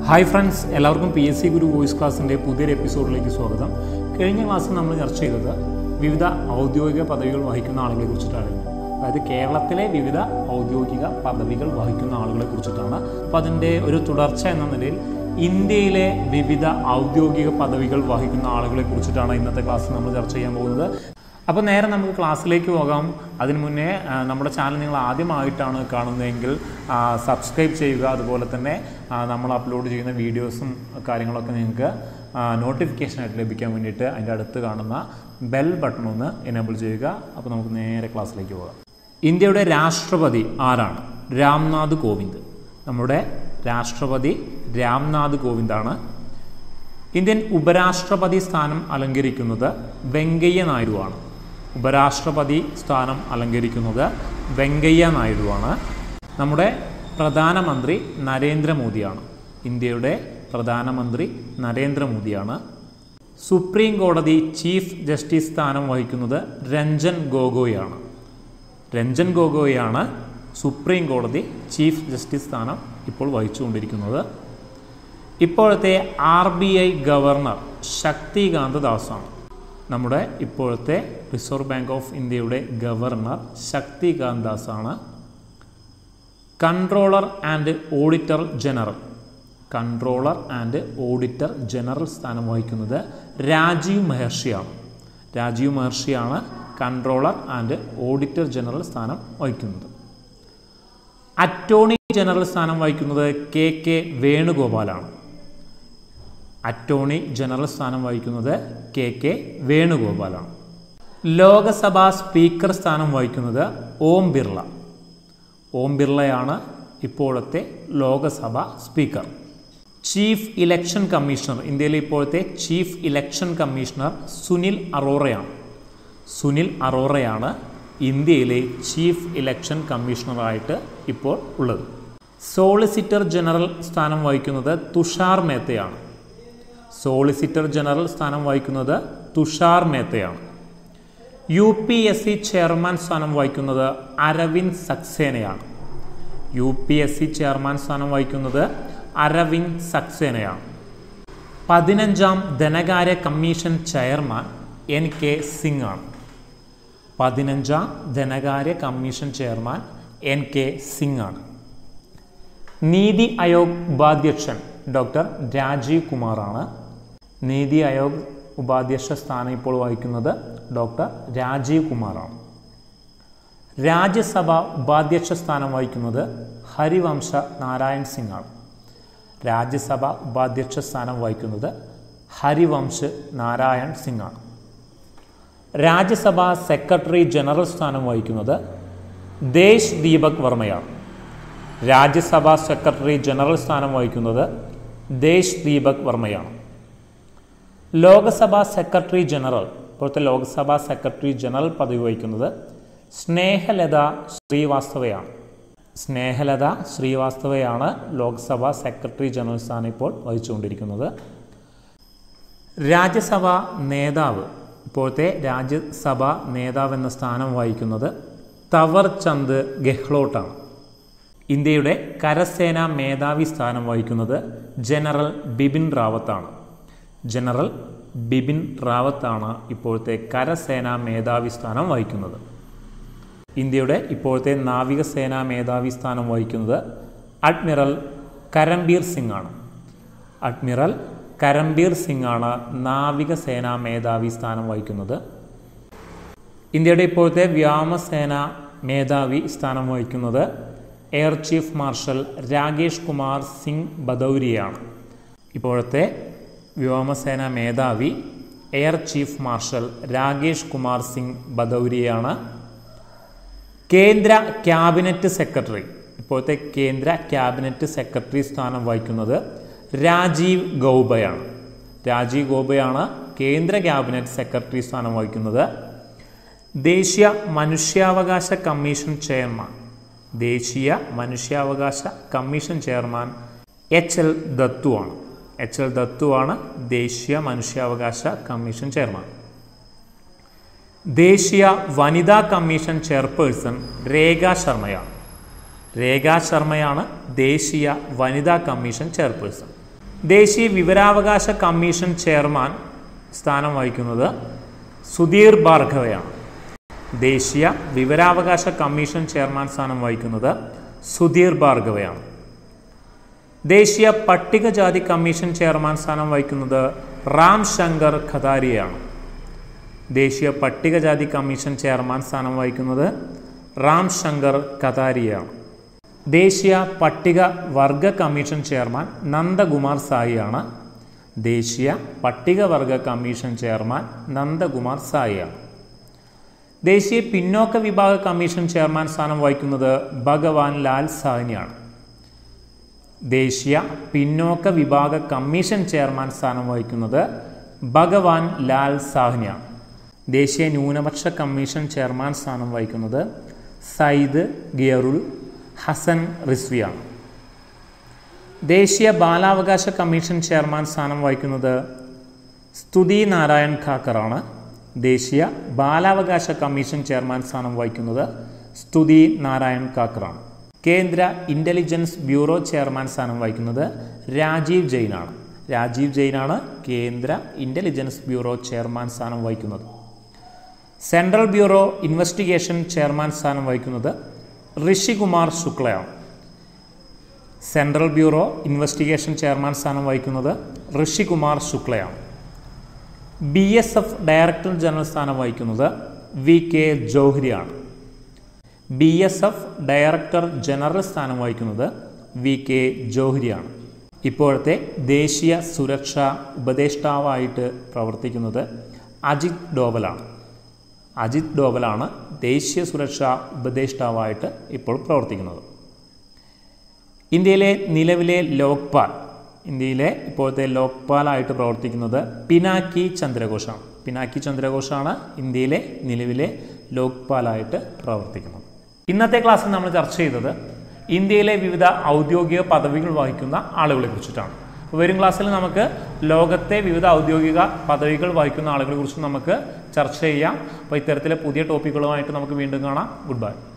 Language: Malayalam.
ഹായ് ഫ്രണ്ട്സ് എല്ലാവർക്കും P S C Guru voice ക്ലാസ്സിൻ്റെ പുതിയൊരു എപ്പിസോഡിലേക്ക് സ്വാഗതം കഴിഞ്ഞ ക്ലാസ്സിൽ നമ്മൾ ചർച്ച ചെയ്തത് വിവിധ ഔദ്യോഗിക പദവികൾ വഹിക്കുന്ന ആളുകളെ കുറിച്ചിട്ടായിരുന്നു അതായത് കേരളത്തിലെ വിവിധ ഔദ്യോഗിക പദവികൾ വഹിക്കുന്ന ആളുകളെ കുറിച്ചിട്ടാണ് അപ്പോൾ അതിൻ്റെ ഒരു തുടർച്ച എന്ന നിലയിൽ ഇന്ത്യയിലെ വിവിധ ഔദ്യോഗിക പദവികൾ വഹിക്കുന്ന ആളുകളെ കുറിച്ചിട്ടാണ് ഇന്നത്തെ ക്ലാസ്സിൽ നമ്മൾ ചർച്ച ചെയ്യാൻ പോകുന്നത് അപ്പോൾ നേരെ നമുക്ക് ക്ലാസ്സിലേക്ക് പോകാം അതിനു മുന്നേ ആ, നമ്മുടെ ചാനൽ നിങ്ങൾ ആദ്യമായിട്ടാണ് കാണുന്നതെങ്കിൽ ആ, സബ്സ്ക്രൈബ് ചെയ്യുക അതുപോലെ തന്നെ ആ, നമ്മൾ അപ്ലോഡ് ചെയ്യുന്ന വീഡിയോസും കാര്യങ്ങളൊക്കെ നിങ്ങൾക്ക് നോട്ടിഫിക്കേഷനായിട്ട് ലഭിക്കാൻ വേണ്ടിയിട്ട് അതിൻ്റെ അടുത്ത് കാണുന്ന ബെൽ ബട്ടൺ ഒന്ന് എനേബിൾ ചെയ്യുക അപ്പോൾ നമുക്ക് നേരെ ക്ലാസ്സിലേക്ക് പോകാം ഇന്ത്യയുടെ രാഷ്ട്രപതി ആരാണ് രാംനാഥ് കോവിന്ദ് നമ്മുടെ രാഷ്ട്രപതി രാംനാഥ് കോവിന്ദാണ് ഇന്ത്യൻ ഉപരാഷ്ട്രപതി സ്ഥാനം അലങ്കരിക്കുന്നത് വെങ്കയ്യ നായിഡുവാണ് ഉപരാഷ്ട്രപതി സ്ഥാനം അലങ്കരിക്കുന്നത് വെങ്കയ്യ നായിഡുവാണ് നമ്മുടെ പ്രധാനമന്ത്രി നരേന്ദ്രമോദിയാണ് ഇന്ത്യയുടെ പ്രധാനമന്ത്രി നരേന്ദ്രമോദിയാണ് സുപ്രീം കോടതി ചീഫ് ജസ്റ്റിസ് സ്ഥാനം വഹിക്കുന്നത് രഞ്ജൻ ഗൊഗോയാണ് രഞ്ജൻ ഗൊഗോയാണ് സുപ്രീം കോടതി ചീഫ് ജസ്റ്റിസ് സ്ഥാനം ഇപ്പോൾ വഹിച്ചുകൊണ്ടിരിക്കുന്നത് ഇപ്പോഴത്തെ R B I governor Shaktikanta ദാസാണ് നമ്മുടെ ഇപ്പോഴത്തെ റിസർവ് ബാങ്ക് ഓഫ് ഇന്ത്യയുടെ ഗവർണർ ശക്തികാന്ത് ദാസാണ് controller and auditor general controller and auditor general സ്ഥാനം വഹിക്കുന്നത് രാജീവ് മഹർഷിയാണ് രാജീവ് മഹർഷിയാണ് കൺട്രോളർ ആൻഡ് ഓഡിറ്റർ ജനറൽ സ്ഥാനം വഹിക്കുന്നത് അറ്റോർണി ജനറൽ സ്ഥാനം വഹിക്കുന്നത് കെ കെ വേണുഗോപാലാണ് അറ്റോർണി ജനറൽ സ്ഥാനം വഹിക്കുന്നത് കെ കെ വേണുഗോപാലാണ് ലോകസഭാ സ്പീക്കർ സ്ഥാനം വഹിക്കുന്നത് ഓം ബിർള ഓം ബിർളയാണ് ഇപ്പോഴത്തെ Lok Sabha speaker chief election commissioner ഇന്ത്യയിലെ ഇപ്പോഴത്തെ ചീഫ് ഇലക്ഷൻ കമ്മീഷണർ സുനിൽ അറോറയാണ് സുനിൽ അറോറയാണ് ഇന്ത്യയിലെ ചീഫ് ഇലക്ഷൻ കമ്മീഷണറായിട്ട് ഇപ്പോൾ ഉള്ളത് സോളിസിറ്റർ ജനറൽ സ്ഥാനം വഹിക്കുന്നത് തുഷാർ മേത്തയാണ് സോളിസിറ്റർ ജനറൽ സ്ഥാനം വഹിക്കുന്നത് തുഷാർ മേത്തയാണ് U P S C chairman സ്ഥാനം വഹിക്കുന്നത് അരവിന്ദ് സക്സേനയാണ് U P S C chairman സ്ഥാനം വഹിക്കുന്നത് അരവിന്ദ് സക്സേനയാണ് പതിനഞ്ചാം ധനകാര്യ commission chairman N K Singh ആണ് പതിനഞ്ചാം ധനകാര്യ commission chairman N K Singh ആണ് നീതി ആയോഗ് ഉപാധ്യക്ഷൻ ഡോക്ടർ രാജീവ് കുമാറാണ് നീതി ആയോഗ് ഉപാധ്യക്ഷ സ്ഥാനം ഇപ്പോൾ വഹിക്കുന്നത് ഡോക്ടർ രാജീവ് കുമാറാണ് രാജ്യസഭ ഉപാധ്യക്ഷ സ്ഥാനം വഹിക്കുന്നത് ഹരിവംശ നാരായൺ സിംഗ് ആണ് രാജ്യസഭ ഉപാധ്യക്ഷ സ്ഥാനം വഹിക്കുന്നത് ഹരിവംശ് നാരായൺ സിംഗ് ആണ് രാജ്യസഭ സെക്രട്ടറി ജനറൽ സ്ഥാനം വഹിക്കുന്നത് ദേശ് ദീപക് വർമ്മയാണ് രാജ്യസഭാ സെക്രട്ടറി ജനറൽ സ്ഥാനം വഹിക്കുന്നത് ദേശ് ദീപക് വർമ്മയാണ് ലോകസഭാ സെക്രട്ടറി ജനറൽ ഇപ്പോഴത്തെ ലോക്സഭാ സെക്രട്ടറി ജനറൽ പദവി വഹിക്കുന്നത് സ്നേഹലത ശ്രീവാസ്തവയാണ് സ്നേഹലത ശ്രീവാസ്തവയാണ് ലോക്സഭാ സെക്രട്ടറി ജനറൽ സ്ഥാനം ഇപ്പോൾ വഹിച്ചുകൊണ്ടിരിക്കുന്നത് രാജ്യസഭാ നേതാവ് ഇപ്പോഴത്തെ രാജ്യസഭാ നേതാവ് എന്ന സ്ഥാനം വഹിക്കുന്നത് തവർ ചന്ദ് ഗെഹ്ലോട്ടാണ് ഇന്ത്യയുടെ കരസേനാ മേധാവി സ്ഥാനം വഹിക്കുന്നത് ജനറൽ ബിപിൻ റാവത്താണ് ജനറൽ ബിപിൻ റാവത്താണ് ഇപ്പോഴത്തെ കരസേനാ മേധാവി സ്ഥാനം വഹിക്കുന്നത് ഇന്ത്യയുടെ ഇപ്പോഴത്തെ നാവികസേനാ മേധാവി സ്ഥാനം വഹിക്കുന്നത് അഡ്മിറൽ കരംബീർ സിംഗ് ആണ് അഡ്മിറൽ കരംബീർ സിംഗ് ആണ് നാവികസേനാ മേധാവി സ്ഥാനം വഹിക്കുന്നത് ഇന്ത്യയുടെ ഇപ്പോഴത്തെ വ്യോമസേന മേധാവി സ്ഥാനം വഹിക്കുന്നത് air chief marshal Rakesh Kumar Singh ബദൗരിയാണ് ഇപ്പോഴത്തെ വ്യോമസേന മേധാവി air chief marshal Rakesh Kumar Singh ബദൗരിയാണ് കേന്ദ്ര ക്യാബിനറ്റ് സെക്രട്ടറി ഇപ്പോഴത്തെ കേന്ദ്ര ക്യാബിനറ്റ് സെക്രട്ടറി സ്ഥാനം വഹിക്കുന്നത് രാജീവ് ഗൗബയാണ് രാജീവ് ഗൗബയാണ് കേന്ദ്ര ക്യാബിനറ്റ് സെക്രട്ടറി സ്ഥാനം വഹിക്കുന്നത് ദേശീയ മനുഷ്യാവകാശ കമ്മീഷൻ ചെയർമാൻ ദേശീയ മനുഷ്യാവകാശ കമ്മീഷൻ ചെയർമാൻ എച്ച് എൽ ദത്തുവാണ് എച്ച് എൽ ദത്തുവാണ് ദേശീയ മനുഷ്യാവകാശ കമ്മീഷൻ ചെയർമാൻ ദേശീയ വനിതാ കമ്മീഷൻ ചെയർപേഴ്സൺ രേഖ ശർമ്മയാണ് രേഖ ശർമ്മയാണ് ദേശീയ വനിതാ കമ്മീഷൻ ചെയർപേഴ്സൺ ദേശീയ വിവരാവകാശ കമ്മീഷൻ ചെയർമാൻ സ്ഥാനം വഹിക്കുന്നത് സുധീർ ഭാർഗവയാണ് ദേശീയ വിവരാവകാശ കമ്മീഷൻ ചെയർമാൻ സ്ഥാനം വഹിക്കുന്നത് സുധീർ ഭാർഗവയാണ് ദേശീയ പട്ടികജാതി കമ്മീഷൻ ചെയർമാൻ സ്ഥാനം വഹിക്കുന്നത് റാം ശങ്കർ ഖതാരിയാണ് ദേശീയ പട്ടികജാതി കമ്മീഷൻ ചെയർമാൻ സ്ഥാനം വഹിക്കുന്നത് റാം ശങ്കർ ഖതാരിയാണ് ദേശീയ പട്ടിക വർഗ കമ്മീഷൻ ചെയർമാൻ നന്ദകുമാർ സായിയാണ് ദേശീയ പട്ടികവർഗ കമ്മീഷൻ ചെയർമാൻ നന്ദകുമാർ സായിയാണ് ദേശീയ പിന്നോക്ക വിഭാഗ കമ്മീഷൻ ചെയർമാൻ സ്ഥാനം വഹിക്കുന്നത് ഭഗവാൻ ലാൽ സാഹ്നിയാണ് ദേശീയ പിന്നോക്ക വിഭാഗ കമ്മീഷൻ ചെയർമാൻ സ്ഥാനം വഹിക്കുന്നത് ഭഗവാൻ ലാൽ സാഹ്നിയാണ് ദേശീയ ന്യൂനപക്ഷ കമ്മീഷൻ ചെയർമാൻ സ്ഥാനം വഹിക്കുന്നത് സയ്യിദ് ഗിയറുൽ ഹസൻ റിസ്വിയാണ് ദേശീയ ബാലാവകാശ കമ്മീഷൻ ചെയർമാൻ സ്ഥാനം വഹിക്കുന്നത് സ്തുതി നാരായൺ ഖാക്കറാണ് ദേശീയ ബാലാവകാശ കമ്മീഷൻ ചെയർമാൻ സ്ഥാനം വഹിക്കുന്നത് സ്തുതി നാരായൺ ഖാക്കറാണ് കേന്ദ്ര ഇൻ്റലിജൻസ് ബ്യൂറോ ചെയർമാൻ സ്ഥാനം വഹിക്കുന്നത് രാജീവ് ജെയിനാണ് രാജീവ് ജെയിനാണ് കേന്ദ്ര ഇൻ്റലിജൻസ് ബ്യൂറോ ചെയർമാൻ സ്ഥാനം വഹിക്കുന്നത് സെൻട്രൽ ബ്യൂറോ ഇൻവെസ്റ്റിഗേഷൻ ചെയർമാൻ സ്ഥാനം വഹിക്കുന്നത് ഋഷികുമാർ ശുക്ലയാണ് സെൻട്രൽ ബ്യൂറോ ഇൻവെസ്റ്റിഗേഷൻ ചെയർമാൻ സ്ഥാനം വഹിക്കുന്നത് ഋഷികുമാർ ശുക്ലയാണ് B S F director general സ്ഥാനം വഹിക്കുന്നത് വി കെ ജോഹ്രിയാണ് B S F director general സ്ഥാനം വഹിക്കുന്നത് വി കെ ജോഹ്രിയാണ് ഇപ്പോഴത്തെ ദേശീയ സുരക്ഷാ ഉപദേഷ്ടാവായിട്ട് പ്രവർത്തിക്കുന്നത് അജിത് ഡോവലാണ് അജിത് ഡോവലാണ് ദേശീയ സുരക്ഷാ ഉപദേഷ്ടാവായിട്ട് ഇപ്പോൾ പ്രവർത്തിക്കുന്നത് ഇന്ത്യയിലെ നിലവിലെ ലോക്പാൽ ഇന്ത്യയിലെ ഇപ്പോഴത്തെ ലോക്പാലായിട്ട് പ്രവർത്തിക്കുന്നത് പിനാക്കി ചന്ദ്രഘോഷാണ് പിനാക്കി ചന്ദ്രഘോഷാണ് ഇന്ത്യയിലെ നിലവിലെ ലോക്പാലായിട്ട് പ്രവർത്തിക്കുന്നത് ഇന്നത്തെ ക്ലാസ്സിൽ നമ്മൾ ചർച്ച ചെയ്തത് ഇന്ത്യയിലെ വിവിധ ഔദ്യോഗിക പദവികൾ വഹിക്കുന്ന ആളുകളെ കുറിച്ചിട്ടാണ് അപ്പോൾ വരും ക്ലാസ്സിൽ നമുക്ക് ലോകത്തെ വിവിധ ഔദ്യോഗിക പദവികൾ വഹിക്കുന്ന ആളുകളെ കുറിച്ച് നമുക്ക് ചർച്ച ചെയ്യാം അപ്പോൾ ഇത്തരത്തിലെ പുതിയ ടോപ്പിക്കുകളുമായിട്ട് നമുക്ക് വീണ്ടും കാണാം ഗുഡ് ബൈ